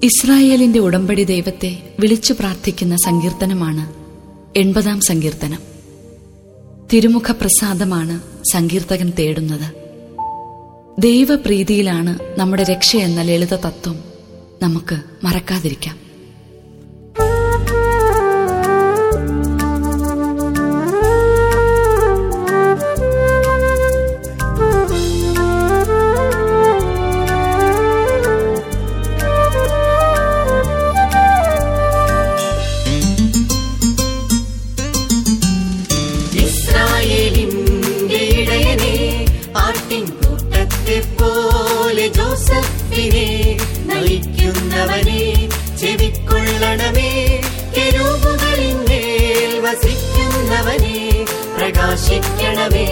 ഇസ്രായേലിന്റെ ഉടമ്പടി ദൈവത്തെ വിളിച്ചു പ്രാർത്ഥിക്കുന്ന സങ്കീർത്തനമാണ് എൺപതാം സങ്കീർത്തനം തിരുമുഖ പ്രസാദമാണ് സങ്കീർത്തകൻ തേടുന്നത് ദൈവപ്രീതിയിലാണ് നമ്മുടെ രക്ഷയെന്ന ലളിത തത്വം നമുക്ക് മറക്കാതിരിക്കാം ഇസ്രായേലിന്റെ ഇടയനെ ആട്ടിൻ കൂട്ടത്തെ പോലെ ജോസഫിനെ നയിക്കുന്നവനെ ചെവിക്കൊള്ളണമേ കെരൂബുകളിന്മേൽ വസിക്കുന്നവനെ പ്രകാശിക്കണമേ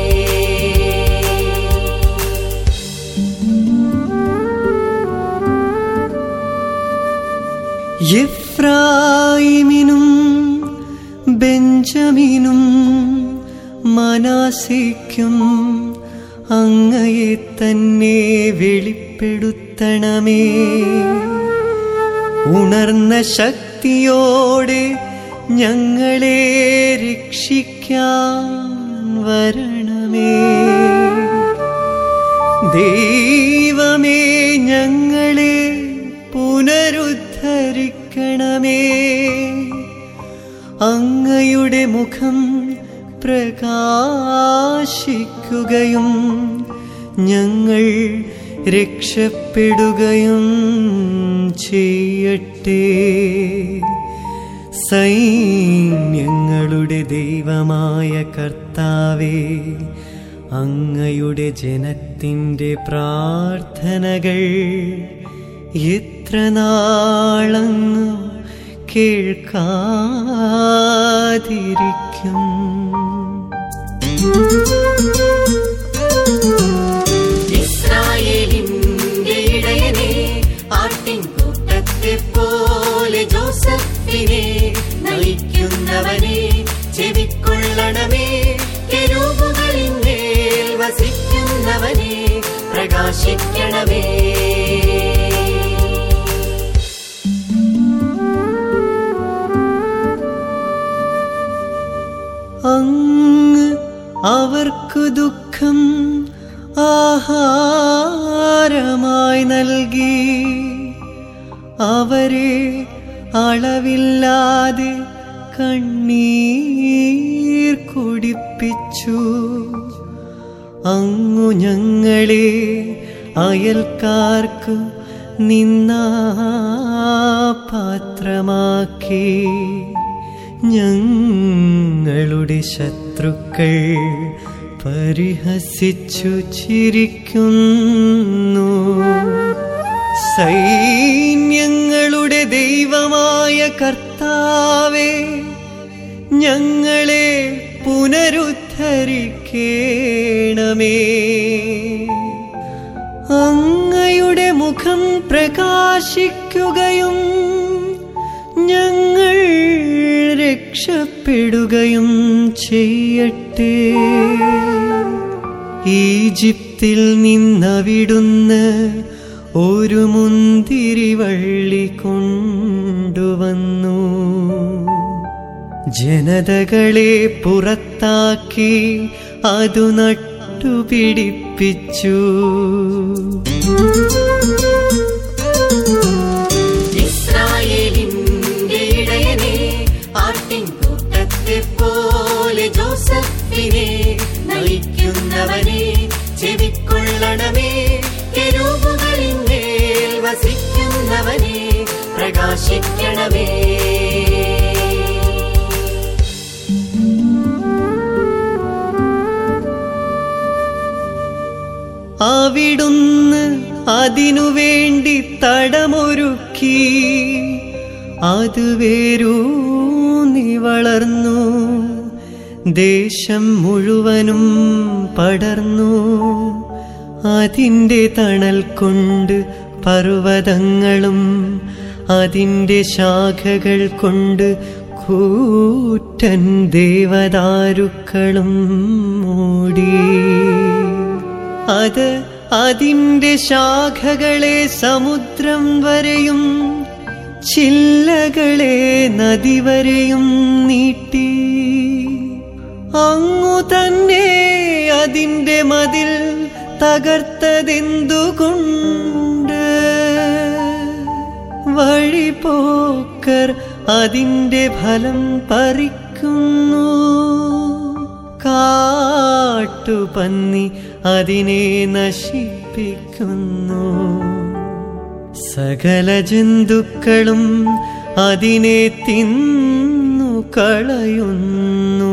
എഫ്രായിമിനും ബെഞ്ചമിനും മനാസിക്കും അങ്ങയെ തന്നെ വെളിപ്പെടുത്തണമേ ഉണർന്ന ശക്തിയോടെ ഞങ്ങളെ രക്ഷിക്കാൻ വരണമേ ദൈവമേ ഞങ്ങളെ പുനരുദ്ധരിക്കണമേ അങ്ങയുടെ മുഖം പ്രകാശിക്കുകയും ഞങ്ങൾ രക്ഷപ്പെടുകയും ചെയ്യട്ടെ സൈന്യങ്ങളുടെ ദൈവമായ കർത്താവേ അങ്ങയുടെ ജനത്തിൻ്റെ പ്രാർത്ഥനകൾ എത്ര നാളങ്ങ് കേൾക്കാതിരിക്കും ഇസ്രായേലിന്റെ ഇടയനെ ആട്ടിൻ കൂട്ടത്തെ പോലെ ജോസഫിനെ നയിക്കുന്നവനെ ചെവിക്കൊള്ളണമേ കെരൂബുകളിന്മേൽ വസിക്കുന്നവനെ പ്രകാശിക്കണമേ അങ്ങ് അവർക്ക് ദുഃഖം ആഹാരമായി നൽകി അവരെ അളവില്ലാതെ കണ്ണീർ കുടിപ്പിച്ചു അങ്ങു ഞങ്ങളെ അയൽക്കാർക്ക് നിന്നാ പാത്രമാക്കി ഞങ്ങളുടെ ശത്രുക്കൾ പരിഹസിച്ചു ചിരിക്കുന്നു സൈന്യങ്ങളുടെ ദൈവമായ കർത്താവേ ഞങ്ങളെ പുനരുദ്ധരിക്കേണമേ അങ്ങയുടെ മുഖം പ്രകാശിക്കുകയും ഞങ്ങൾ രക്ഷപ്പെടുകയും ചെയ്യട്ടെ ഈജിപ്തിൽ നിന്നവിടുന്ന് ഒരു മുന്തിരി വള്ളി കൊണ്ടുവന്നു ജനതകളെ പുറത്താക്കി അതു നട്ടുപിടിപ്പിച്ചു ഇസ്രായേലിന്റെ ഇടയനെ ആട്ടിൻ കൂട്ടത്തെ പോലെ ജോസഫിനെ നയിക്കുന്നവനെ ചെവിക്കൊള്ളണമേ കെരൂബുകളിന്മേൽ വസിക്കുന്നവനെ പ്രകാശിക്കണമേ അവിടുന്ന് അതിനുവേണ്ടി തടമൊരുക്കി അത് വേരൂന്നി വളർന്നു ദേശം മുഴുവനും പടർന്നു അതിൻ്റെ തണൽ കൊണ്ട് പർവ്വതങ്ങളും അതിൻ്റെ ശാഖകൾ കൊണ്ട് കൂറ്റൻ ദേവദാരുക്കളും മൂടി അത് അതിൻ്റെ ശാഖകളെ സമുദ്രം വരെയും ചില്ലകളെ നദി വരെയും നീട്ടി അങ്ങു തന്നെ അതിന്റെ മതിൽ തകർത്തതെന്തുകൊണ്ട് വഴിപോക്കർ അതിന്റെ ഫലം പറിക്കുന്നു കാട്ടുപന്നി അതിനെ നശിപ്പിക്കുന്നു സകല ജന്തുക്കളും അതിനെ തിന്നു കളയുന്നു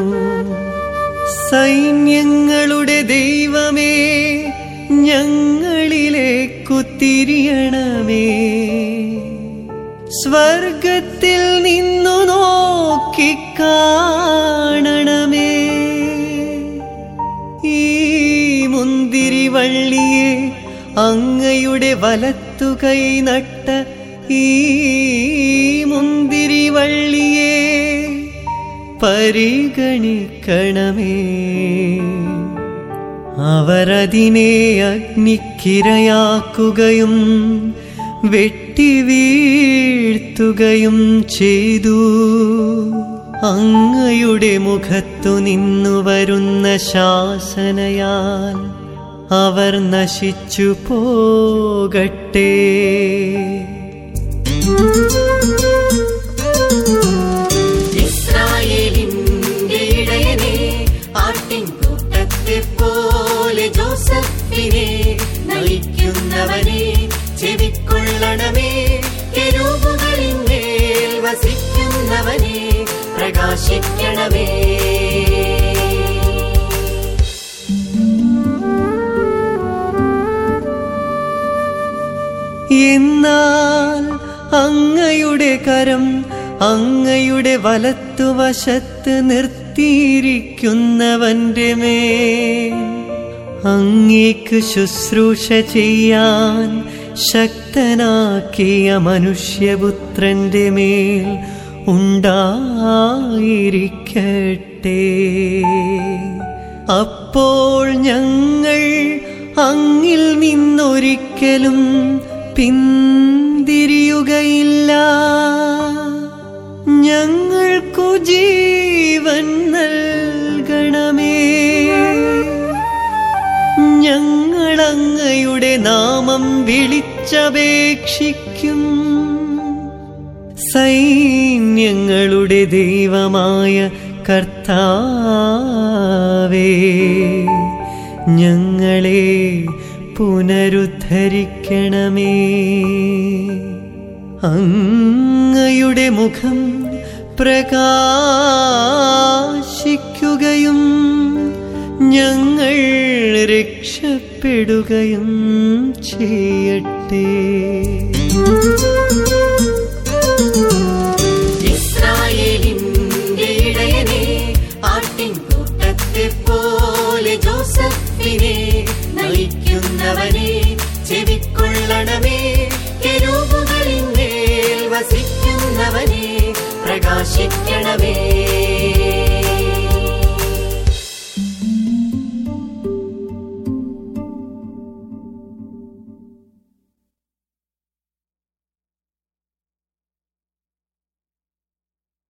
സൈന്യങ്ങളുടെ ദൈവമേ ഞങ്ങളിലേക്കു തിരിയണമേ സ്വർഗത്തിൽ നിന്നു നോക്കിക്കാണണമേ ഈ മുന്തിരി വള്ളിയെ അങ്ങയുടെ വലത്തുകൈ നട്ട ഈ മുന്തിരി വള്ളിയെ പരിഗണിക്കണമേ അവരതിനെ അഗ്നിക്കിരയാക്കുകയും വെട്ടി വീഴ്ത്തുകയും ചെയ്തു അങ്ങയുടെ മുഖത്തു നിന്നു വരുന്ന ശാസനയാൽ അവർ നശിച്ചു പോകട്ടെ ഇസ്രായേലിന്റെ ഇടയനെ ആട്ടിൻ കൂട്ടത്തെ പോലെ ജോസഫിനെ നയിക്കുന്നവനെ ചെവിക്കൊള്ളണമേ കെരൂബുകളിന്മേൽ വസിക്കുന്നവനെ പ്രകാശിക്കണമേ എന്നാൽ അങ്ങയുടെ കരം അങ്ങയുടെ വലത്തുവശത്ത് നിർത്തിയിരിക്കുന്നവന്റെ മേൽ അങ്ങേക്ക് ശുശ്രൂഷ ചെയ്യാൻ ശക്തനാക്കിയ മനുഷ്യപുത്രന്റെ മേൽ ഉണ്ടായിരിക്കട്ടെ അപ്പോൾ ഞങ്ങൾ അങ്ങിൽ നിന്നൊരിക്കലും പിന്തിരിയുകയില്ല ഞങ്ങൾക്കു ജീവൻ നൽകണമേ ഞങ്ങളങ്ങയുടെ നാമം വിളിച്ചപേക്ഷിക്കും സൈന്യങ്ങളുടെ ദൈവമായ കർത്താവേ ഞങ്ങളെ പുനരുദ്ധരിക്കണമേ അങ്ങയുടെ മുഖം പ്രകാശിക്കുകയും ഞങ്ങൾ രക്ഷപ്പെടുകയും ചെയ്യട്ടെ ഇസ്രായേലിന്റെ ഇടയനെ ആട്ടിൻ കൂട്ടത്തെ പോലെ ജോസഫിനെ നയിക്കുന്നവനെ ചെവിക്കൊള്ളണമേ കെരൂബുകളിന്മേൽ വസിക്കുന്നവനെ പ്രകാശിക്കണമേ